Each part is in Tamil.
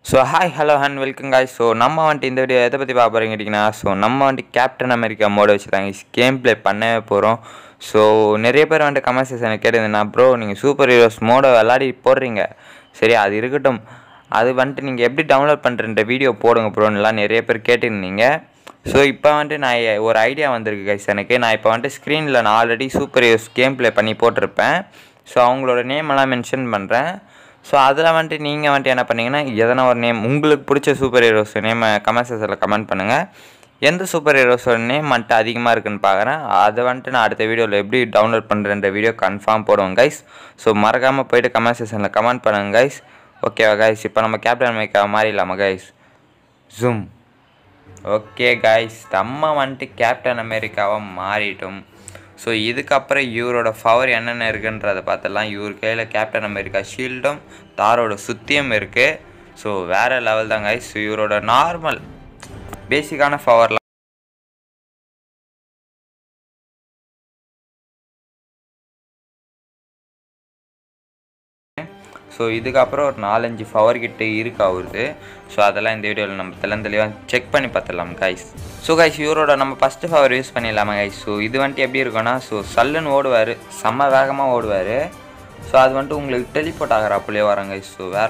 so hi hello and welcome guys so நம்ம வந்துட்டு இந்த வீடியோ எதை பற்றி பார்க்க போகிறீங்க கேட்டிங்கன்னா ஸோ நம்ம வந்துட்டு கேப்டன் அமெரிக்கா மோட வச்சுருக்காங்க கேம் ப்ளே பண்ணவே போகிறோம் ஸோ நிறைய பேர் வந்துட்டு கமெண்ட் செக்ஷனில் கேட்டிருந்தேன்னா ப்ரோ நீங்கள் சூப்பர் ஹீரோஸ் மோட விளாடி போடுறீங்க சரி அது இருக்கட்டும் அது வந்துட்டு நீங்கள் எப்படி டவுன்லோட் பண்ணுறன்ற வீடியோ போடுங்க ப்ரோன்னுலாம் நிறைய பேர் கேட்டிருந்தீங்க ஸோ இப்போ வந்துட்டு நான் எ- ஒரு ஐடியா வந்திருக்கு கைஸ் எனக்கு நான் இப்போ வந்துட்டு ஸ்க்ரீனில் நான் already super heroes game play பண்ணி போட்டிருப்பேன் ஸோ அவங்களோட நேம் எல்லாம் மென்ஷன் பண்ணுறேன் ஸோ அதில் வந்துட்டு நீங்கள் வந்துட்டு என்ன பண்ணீங்கன்னா எதனா ஒரு நேம் உங்களுக்கு பிடிச்ச சூப்பர் ஹீரோஸ் நேமை கமெண்ட் செக்ஷனில் கமெண்ட் பண்ணுங்கள் எந்த சூப்பர் ஹீரோஸோட நேம் வந்துட்டு அதிகமாக இருக்குன்னு பார்க்குறேன் அதை வந்துட்டு நான் அடுத்த வீடியோவில் எப்படி டவுன்லோட் பண்ணுறேன்ற வீடியோ கன்ஃபார்ம் போடுவோம் கைஸ் ஸோ மறக்காமல் போயிட்டு கமெண்ட் செக்ஷனில் கமெண்ட் பண்ணுங்கள் கைஸ் ஓகேவா கைஸ் இப்போ நம்ம கேப்டன் அமெரிக்கா மாறிடலாமா கைஸ் ஜூம் ஓகே கைஸ் நம்ம வந்துட்டு கேப்டன் அமெரிக்காவை மாறிட்டோம் ஸோ இதுக்கப்புறம் இவரோட பவர் என்னென்ன இருக்குன்றதை பார்த்தலாம் இவர் கையில் கேப்டன் அமெரிக்கா ஷீல்டும் தாரோட சுத்தியும் இருக்குது ஸோ வேறு லெவல் தான் கைஸ் இவரோட நார்மல் பேசிக்கான பவர்லாம் ஸோ இதுக்கப்புறம் ஒரு நாலஞ்சு பவர் கிட்ட இருக்கு அவருது ஸோ அதெல்லாம் இந்த வீடியோவில் நம்ம தெளிவ தெளிவாக செக் பண்ணி பார்த்துடலாம் கைஸ் ஸோ கைஸ் இவரோட நம்ம ஃபஸ்ட்டு பவர் யூஸ் பண்ணிடலாமா கைஸ் ஸோ இது வந்துட்டு எப்படி இருக்கும்னா ஸோ சல்லுன்னு ஓடுவார் செம்ம வேகமாக ஓடுவார் ஸோ அது வந்துட்டு உங்களுக்கு டெலிபோர்ட் ஆகிற அப்படியே வராங்க கைஸ் ஸோ வேறு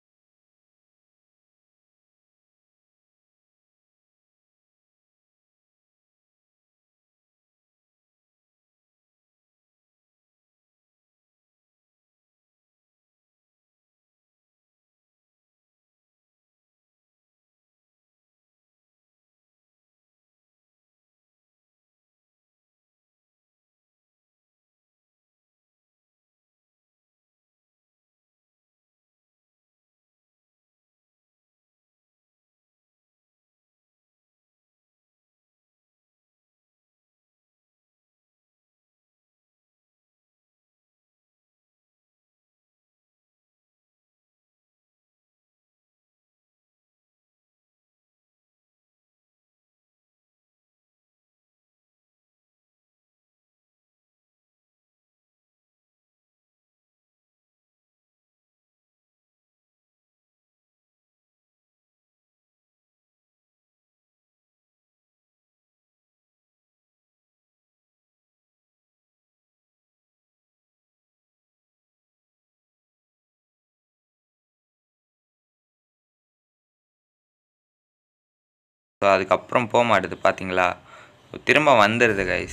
ஸோ அதுக்கப்புறம் போக மாட்டுது பார்த்தீங்களா திரும்ப வந்துடுது கைஸ்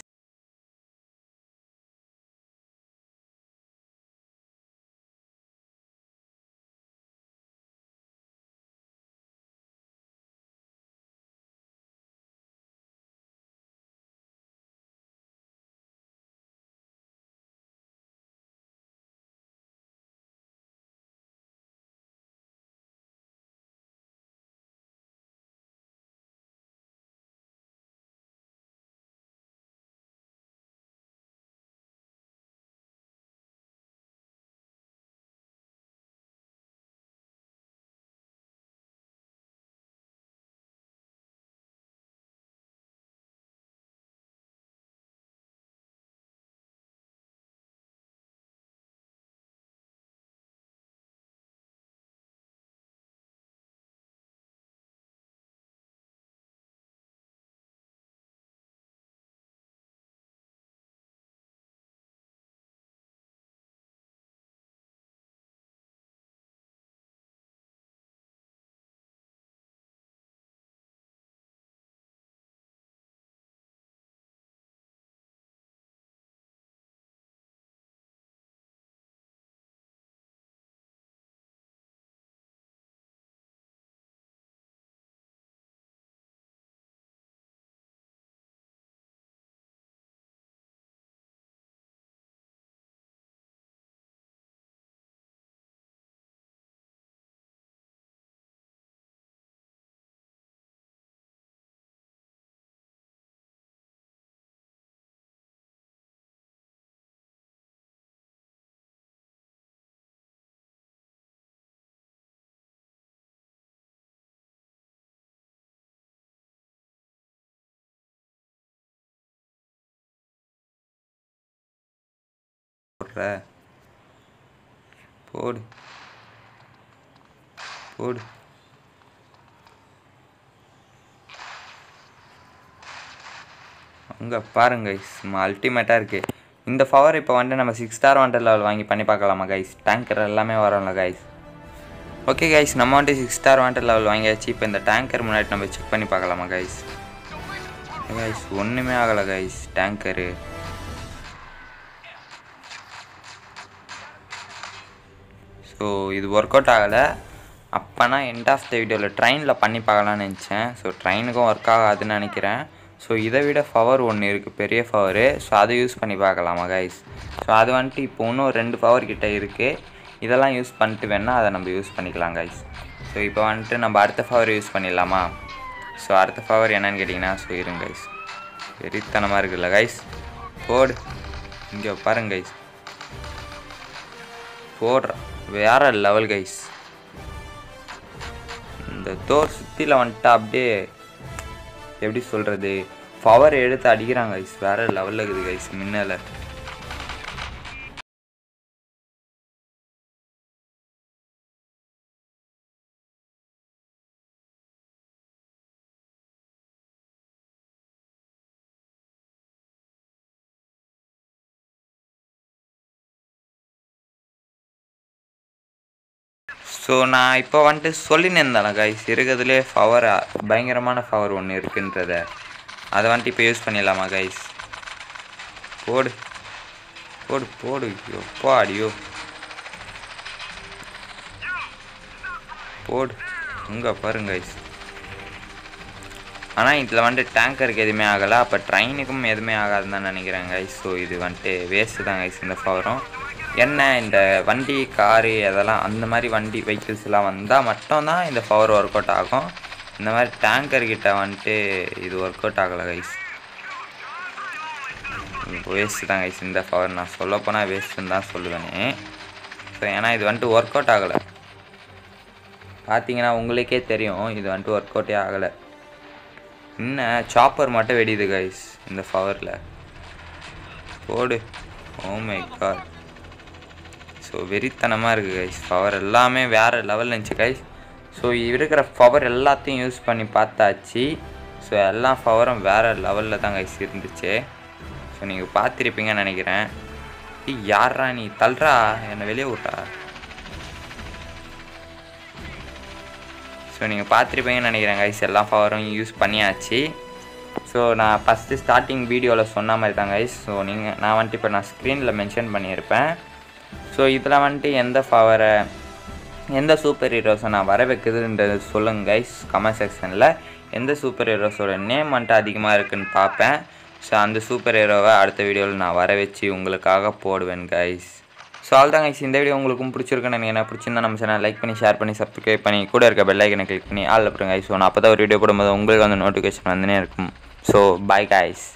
போடுற போடு போடு அங்கே பாருங்க கைஸ் சும்மா அல்டிமேட்டாக இருக்குது இந்த பவர் இப்போ வந்துட்டு நம்ம சிக்ஸ் ஸ்டார் வாண்டர் லெவல் வாங்கி பண்ணி பார்க்கலாமா கைஸ் டேங்கர் எல்லாமே வரும்ல கைஸ் ஓகே கைஸ் நம்ம வந்துட்டு சிக்ஸ் ஸ்டார் வாண்டர் லெவல் வாங்கியாச்சு இப்போ இந்த டேங்கர் முன்னாடி நம்ம செக் பண்ணி பார்க்கலாமா கைஸ் கைஸ் ஒன்றுமே ஆகலை கைஸ் டேங்கரு ஸோ இது ஒர்க் அவுட் ஆகலை அப்போனா எண்ட் ஆஃப் த வீடியோவில் ட்ரெயினில் பண்ணி பார்க்கலான்னு நினச்சேன் ஸோ ட்ரெயினுக்கும் ஒர்க் ஆகாதுன்னு நினைக்கிறேன் ஸோ இதை விட பவர் ஒன்று இருக்குது பெரிய பவரு ஸோ அதை யூஸ் பண்ணி பார்க்கலாமா கைஸ் ஸோ அது வந்துட்டு இப்போ இன்னும் ரெண்டு பவர் கிட்ட இருக்குது இதெல்லாம் யூஸ் பண்ணிட்டு வேணால் அதை நம்ம யூஸ் பண்ணிக்கலாம் கைஸ் ஸோ இப்போ வந்துட்டு நம்ம அடுத்த பவர் யூஸ் பண்ணிடலாமா ஸோ அடுத்த பவர் என்னன்னு கேட்டிங்கன்னா ஸோ இருங்க கைஸ் வெறித்தனமாக இருக்குல்ல கைஸ் போடு இங்கே பாருங்க கைஸ் போடுற வேற லெவல் கைஸ் இந்த தோர் சுற்றியில் வந்துட்டு அப்படியே எப்படி சொல்கிறது பவர் எடுத்து அடிக்கிறாங்க கைஸ் வேற லெவலில் இருக்குது கைஸ் மின்னலை ஸோ நான் இப்போ வந்துட்டு சொல்லினேன் கைஸ் இருக்கிறதுலே பவர் பயங்கரமான பவர் ஒன்று இருக்குன்றத அதை வந்துட்டு இப்போ யூஸ் பண்ணிடலாமா கைஸ் போடு போடு போடு எப்போ அடியோ போடு இங்கே பாருங்க கைஸ் ஆனால் இதில் வந்துட்டு டேங்கருக்கு எதுவுமே ஆகலை அப்போ ட்ரெயினுக்கும் எதுவுமே ஆகாதுன்னு தான் நினைக்கிறேன் கைஸ் ஸோ இது வந்துட்டு வேஸ்ட்டு தான் கைஸ் இந்த பவரும் என்ன இந்த வண்டி காரு அதெல்லாம் அந்த மாதிரி வண்டி வெஹிக்கிள்ஸ்லாம் வந்தால் மட்டும்தான் இந்த பவர் ஒர்க் அவுட் ஆகும் இந்த மாதிரி டேங்கர் கிட்ட வந்துட்டு இது ஒர்க் அவுட் ஆகலை கைஸ் வேஸ்ட்டு தான் கைஸ் இந்த பவர் நான் சொல்ல போனால் வேஸ்ட்டுன்னு தான் சொல்லுவேனே ஸோ ஏன்னா இது வந்துட்டு ஒர்க் அவுட் ஆகலை பார்த்தீங்கன்னா உங்களுக்கே தெரியும் இது வந்துட்டு ஒர்க் அவுட்டே ஆகலை இன்னும் சாப்பர் மட்டும் வெடியுது கைஸ் இந்த பவரில் போடு ஓ மை காட் ஸோ வெறித்தனமாக இருக்குது கைஸ் பவர் எல்லாமே வேறு லெவலில் இருந்துச்சு கைஸ் ஸோ இருக்கிற பவர் எல்லாத்தையும் யூஸ் பண்ணி பார்த்தாச்சு ஸோ எல்லா பவரும் வேறு லெவலில் தான் கைஸ் இருந்துச்சு ஸோ நீங்கள் பார்த்துருப்பீங்கன்னு நினைக்கிறேன் ஏய் யாரா நீ தள்ளுறா என்னை வெளியே விட்றா ஸோ நீங்கள் பார்த்துருப்பீங்கன்னு நினைக்கிறேன் கைஸ் எல்லா பவரும் யூஸ் பண்ணியாச்சு ஸோ நான் ஃபஸ்ட்டு ஸ்டார்டிங் வீடியோவில் சொன்ன மாதிரி தான் கைஸ் ஸோ நீங்கள் நான் வந்துட்டு இப்போ நான் ஸ்க்ரீனில் மென்ஷன் பண்ணியிருப்பேன் ஸோ இதில் வந்துட்டு எந்த பவரை எந்த சூப்பர் ஹீரோஸை நான் வர வைக்குதுன்றது சொல்லுங்கள் கைஸ் கமெண்ட் செக்ஷனில் எந்த சூப்பர் ஹீரோஸோட நேம் வந்துட்டு அதிகமாக இருக்குன்னு பார்ப்பேன் ஸோ அந்த சூப்பர் ஹீரோவை அடுத்த வீடியோவில் நான் வர வச்சு உங்களுக்காக போடுவேன் கைஸ் ஸோ அவ்வளோதான் கைஸ் இந்த வீடியோ உங்களுக்கும் பிடிச்சிருக்குன்னு எனக்கு என்ன பிடிச்சிருந்தா நம்ம சேனல் லைக் பண்ணி ஷேர் பண்ணி சப்ஸ்கிரைப் பண்ணி கூட இருக்க பெல் ஐக்கனை கிளிக் பண்ணி ஆள் அப்புறம் கைஸ் ஸோ நான் அப்போ தான் ஒரு வீடியோ போடும்போது உங்களுக்கு வந்து நோட்டிஃபிகேஷன் வந்துனே இருக்கும் ஸோ பாய் கைஸ்